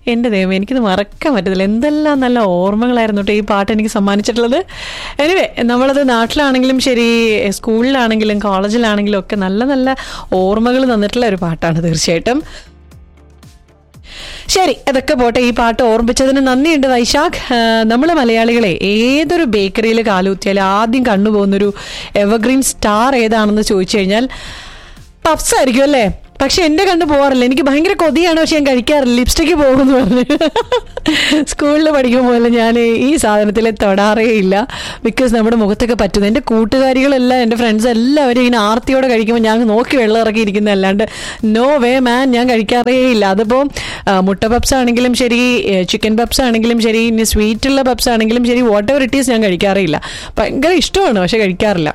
എൻ്റെ ദൈവം എനിക്കിത് മറക്കാൻ പറ്റത്തില്ല എന്തെല്ലാം നല്ല ഓർമ്മകളായിരുന്നു കേട്ടോ ഈ പാട്ട് എനിക്ക് സമ്മാനിച്ചിട്ടുള്ളത് എനിവേ നമ്മളത് നാട്ടിലാണെങ്കിലും ശരി സ്കൂളിലാണെങ്കിലും കോളേജിലാണെങ്കിലും ഒക്കെ നല്ല നല്ല ഓർമ്മകൾ തന്നിട്ടുള്ള ഒരു പാട്ടാണ് തീർച്ചയായിട്ടും ശരി അതൊക്കെ പോട്ടെ ഈ പാട്ട് ഓർമ്മിച്ചതിന് നന്ദിയുണ്ട് വൈശാഖ് നമ്മൾ മലയാളികളെ ഏതൊരു ബേക്കറിയിൽ കാലുകുത്തിയാലും ആദ്യം കണ്ടുപോകുന്നൊരു എവർഗ്രീൻ സ്റ്റാർ ഏതാണെന്ന് ചോദിച്ചു കഴിഞ്ഞാൽ പപ്സ് ആയിരിക്കും അല്ലേ പക്ഷെ എന്റെ കണ്ടു പോകാറില്ല എനിക്ക് ഭയങ്കര കൊതിയാണ് പക്ഷെ ഞാൻ കഴിക്കാറില്ല ലിപ്സ്റ്റിക്ക് പോകുമെന്ന് പറഞ്ഞ് സ്കൂളിൽ പഠിക്കുമ്പോൾ ഞാൻ ഈ സാധനത്തിൽ തൊടാറേ ഇല്ല ബിക്കോസ് നമ്മുടെ മുഖത്തൊക്കെ പറ്റുന്നു എൻ്റെ കൂട്ടുകാരികളെല്ലാം എൻ്റെ ഫ്രണ്ട്സ് എല്ലാവരും ഇങ്ങനെ ആർത്തിയോടെ കഴിക്കുമ്പോൾ ഞാൻ നോക്കി വെള്ളം ഇറക്കി ഇരിക്കുന്ന അല്ലാണ്ട് നോ വേ മാൻ ഞാൻ കഴിക്കാറേ ഇല്ല അതിപ്പോൾ മുട്ട പപ്സ് ആണെങ്കിലും ശരി ചിക്കൻ പപ്സ് ആണെങ്കിലും ശരി ഇനി സ്വീറ്റുള്ള പപ്സ് ആണെങ്കിലും ശരി വാട്ട് എവർ ഇറ്റ് ഈസ് ഞാൻ കഴിക്കാറേ ഇല്ല ഭയങ്കര ഇഷ്ടമാണ് പക്ഷെ കഴിക്കാറില്ല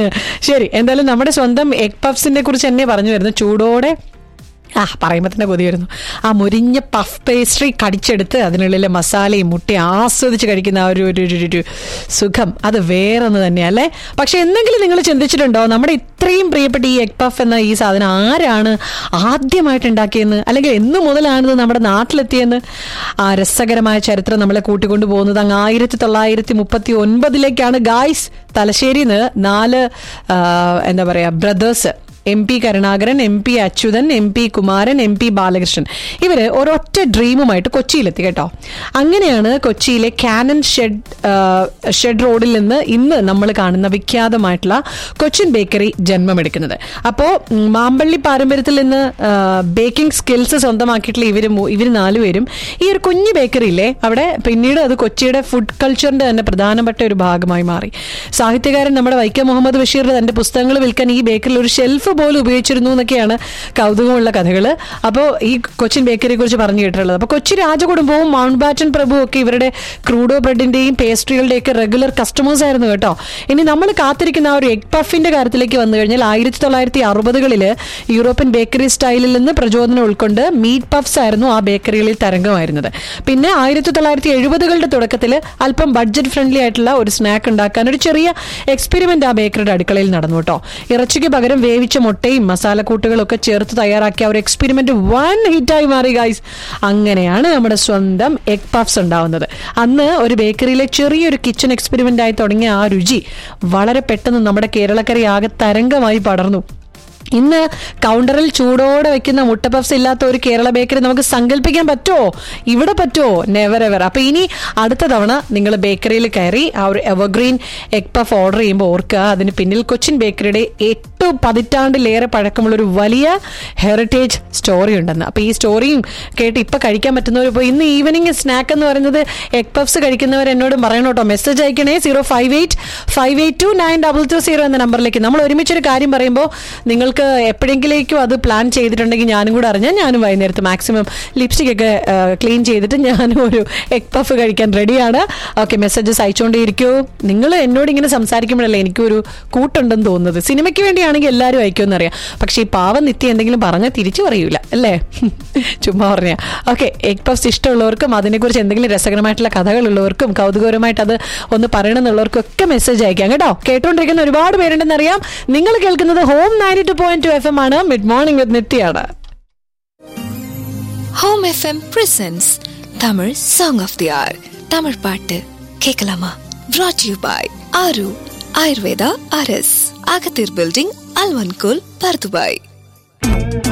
ശരി എന്തായാലും നമ്മുടെ സ്വന്തം എഗ് പഫ്സിനെ കുറിച്ച് തന്നെ പറഞ്ഞു വരുന്നു ചൂടോടെ ആ പറയുമ്പോൾ തന്നെ കൊതി വരുന്നു ആ മുരിഞ്ഞ പഫ് പേസ്ട്രി കടിച്ചെടുത്ത് അതിനുള്ളിലെ മസാലയും മുട്ടയും ആസ്വദിച്ച് കഴിക്കുന്ന ആ ഒരു ഒരു ഒരു- ഒരു സുഖം അത് വേറൊന്ന് തന്നെയല്ലേ പക്ഷെ എന്തെങ്കിലും നിങ്ങൾ ചിന്തിച്ചിട്ടുണ്ടോ നമ്മുടെ ഇത്രയും പ്രിയപ്പെട്ട ഈ എഗ് പഫ് എന്ന ഈ സാധനം ആരാണ് ആദ്യമായിട്ട് ഉണ്ടാക്കിയെന്ന് അല്ലെങ്കിൽ എന്നു മുതലാണിത് നമ്മുടെ നാട്ടിലെത്തിയെന്ന് ആ രസകരമായ ചരിത്രം നമ്മളെ കൂട്ടിക്കൊണ്ടു പോകുന്നത് അങ്ങ് ആയിരത്തി തൊള്ളായിരത്തി മുപ്പത്തി ഒൻപതിലേക്കാണ് ഗായ്സ് തലശ്ശേരിയിൽ നിന്ന് നാല് ആ, എന്താ പറയുക brothers M P Karunakaran M P Achuthan M P Kumaran M P Balakrishnan ഇവര് ഒരൊറ്റ ഡ്രീമുമായിട്ട് കൊച്ചിയിലെത്തി കേട്ടോ അങ്ങനെയാണ് കൊച്ചിയിലെ കാനൻ ഷെഡ് ആ, ഷെഡ് റോഡിൽ നിന്ന് ഇന്ന് നമ്മൾ കാണുന്ന വിഖ്യാതമായിട്ടുള്ള കൊച്ചിൻ ബേക്കറി ജന്മമെടുക്കുന്നത് അപ്പോൾ മാമ്പള്ളി പാരമ്പര്യത്തിൽ നിന്ന് ആ, ബേക്കിംഗ് സ്കിൽസ് സ്വന്തമാക്കിയിട്ടുള്ള ഇവർ ഇവർ നാലുപേരും ഈ ഒരു കുഞ്ഞു ബേക്കറിയില്ലേ അവിടെ പിന്നീട് അത് കൊച്ചിയുടെ ഫുഡ് കൾച്ചറിന്റെ തന്നെ പ്രധാനപ്പെട്ട ഒരു ഭാഗമായി മാറി സാഹിത്യകാരൻ നമ്മുടെ വൈക്കം മുഹമ്മദ് ബഷീർ തന്റെ പുസ്തകങ്ങൾ വിൽക്കാൻ ഈ ബേക്കറിയിൽ ഒരു ഷെൽഫ് പോലും ഉപയോഗിച്ചിരുന്നു എന്നൊക്കെയാണ് കൗതുകമുള്ള കഥകൾ അപ്പോൾ ഈ കൊച്ചിൻ ബേക്കറിയെ കുറിച്ച് പറഞ്ഞു കേട്ടിട്ടുള്ളത് അപ്പോൾ കൊച്ചി രാജകുടുംബവും മൗണ്ട് ബാറ്റൻ പ്രഭുവും ഒക്കെ ഇവരുടെ ക്രൂഡോ ബ്രെഡിന്റെയും പേസ്ട്രികളുടെയും ഒക്കെ റെഗുലർ കസ്റ്റമേഴ്സ് ആയിരുന്നു കേട്ടോ ഇനി നമ്മൾ കാത്തിരിക്കുന്ന ആ ഒരു എഗ് പഫിന്റെ കാര്യത്തിലേക്ക് വന്നു കഴിഞ്ഞാൽ ആയിരത്തി തൊള്ളായിരത്തി അറുപതുകളില് യൂറോപ്യൻ ബേക്കറി സ്റ്റൈലിൽ നിന്ന് പ്രചോദനം ഉൾക്കൊണ്ട് മീറ്റ് പഫ്സ് ആയിരുന്നു ആ ബേക്കറികളിൽ തരംഗമായിരുന്നത് പിന്നെ ആയിരത്തി തൊള്ളായിരത്തി എഴുപതുകളുടെ തുടക്കത്തിൽ അല്പം ബഡ്ജറ്റ് ഫ്രണ്ട്ലി ആയിട്ടുള്ള ഒരു സ്നാക്ക് ഉണ്ടാക്കാൻ ഒരു ചെറിയ എക്സ്പെരിമെന്റ് ആ ബേക്കറിയുടെ അടുക്കളയിൽ നടന്നു കേട്ടോ ഇറച്ചിക്ക് പകരം വേവിച്ച മുട്ടയും മസാലക്കൂട്ടുകളും ഒക്കെ ചേർത്ത് തയ്യാറാക്കിയ ആ ഒരു എക്സ്പെരിമെന്റ് വൺ ഹിറ്റായി മാറി ഗൈസ് അങ്ങനെയാണ് നമ്മുടെ സ്വന്തം എഗ് പഫ്സ് ഉണ്ടാവുന്നത് അന്ന് ഒരു ബേക്കറിയിലെ ചെറിയൊരു കിച്ചൺ എക്സ്പെരിമെന്റ് ആയി തുടങ്ങിയ ആ രുചി വളരെ പെട്ടെന്ന് നമ്മുടെ കേരളക്കര ആകെ തരംഗമായി പടർന്നു ഇന്ന് കൗണ്ടറിൽ ചൂടോടെ വെക്കുന്ന മുട്ട പഫ്സ് ഇല്ലാത്ത ഒരു കേരള ബേക്കറി നമുക്ക് സങ്കല്പിക്കാൻ പറ്റുമോ ഇവിടെ പറ്റുമോ നെവർ എവർ അപ്പൊ ഇനി അടുത്ത തവണ നിങ്ങൾ ബേക്കറിയിൽ കയറി ആ ഒരു എവർഗ്രീൻ എഗ് പഫ് ഓർഡർ ചെയ്യുമ്പോൾ ഓർക്കുക അതിന് പിന്നിൽ കൊച്ചിൻ ബേക്കറിയുടെ എട്ട് പതിറ്റാണ്ടിലേറെ പഴക്കമുള്ള ഒരു വലിയ ഹെറിറ്റേജ് സ്റ്റോറി ഉണ്ടെന്ന് അപ്പൊ ഈ സ്റ്റോറിയും കേട്ട് ഇപ്പൊ കഴിക്കാൻ പറ്റുന്നവർ ഇപ്പോൾ ഇന്ന് ഈവനിങ് സ്നാക്ക് എന്ന് പറയുന്നത് എഗ് പഫ്സ് കഴിക്കുന്നവർ എന്നോടും പറയണം കേട്ടോ മെസ്സേജ് അയക്കണേ zero five eight five eight two nine double two zero എന്ന നമ്പറിലേക്ക് നമ്മൾ ഒരുമിച്ചൊരു കാര്യം പറയുമ്പോൾ നിങ്ങൾക്ക് എപ്പോഴെങ്കിലേക്കും അത് പ്ലാൻ ചെയ്തിട്ടുണ്ടെങ്കിൽ ഞാനും കൂടെ അറിഞ്ഞാൽ ഞാനും വൈകുന്നേരത്ത് മാക്സിമം ലിപ്സ്റ്റിക് ഒക്കെ ക്ലീൻ ചെയ്തിട്ട് ഞാനും ഒരു എഗ് പഫ് കഴിക്കാൻ റെഡിയാണ് ഓക്കെ മെസ്സേജസ് അയച്ചുകൊണ്ടേയിരിക്കൂ നിങ്ങൾ എന്നോട് ഇങ്ങനെ സംസാരിക്കുമ്പോഴല്ലേ എനിക്കൊരു കൂട്ടുണ്ടെന്ന് തോന്നുന്നത് സിനിമയ്ക്ക് വേണ്ടിയാണെങ്കിൽ എല്ലാവരും അയക്കുമെന്നറിയാം പക്ഷേ ഈ പാവം നിത്യം എന്തെങ്കിലും പറഞ്ഞാൽ തിരിച്ചു പറയൂല അല്ലേ ചുമ്മാ പറഞ്ഞ ഓക്കെ എഗ് പഫ്സ് ഇഷ്ടമുള്ളവർക്കും അതിനെക്കുറിച്ച് എന്തെങ്കിലും രസകരമായിട്ടുള്ള കഥകളുള്ളവർക്കും കൗതുകപരമായിട്ട് അത് ഒന്ന് പറയണമെന്നുള്ളവർക്കും ഒക്കെ മെസ്സേജ് അയക്കാം കേട്ടോ കേട്ടോണ്ടിരിക്കുന്ന ഒരുപാട് പേരുണ്ടെന്നറിയാം നിങ്ങൾ കേൾക്കുന്നത് home ninety two point two F M ആണ് മിഡ് മോർണിംഗ് വിത്ത് നിത്യാണ് home FM presents Tamil song of the hour Tamil பாட்டு கேட்கலாமா brought யூ பாய் ஆரு ஆயுர்வேதா ஆர்எஸ் அகத்தீர் பில்டிங் அல்வன்கோல் பர்துபாய்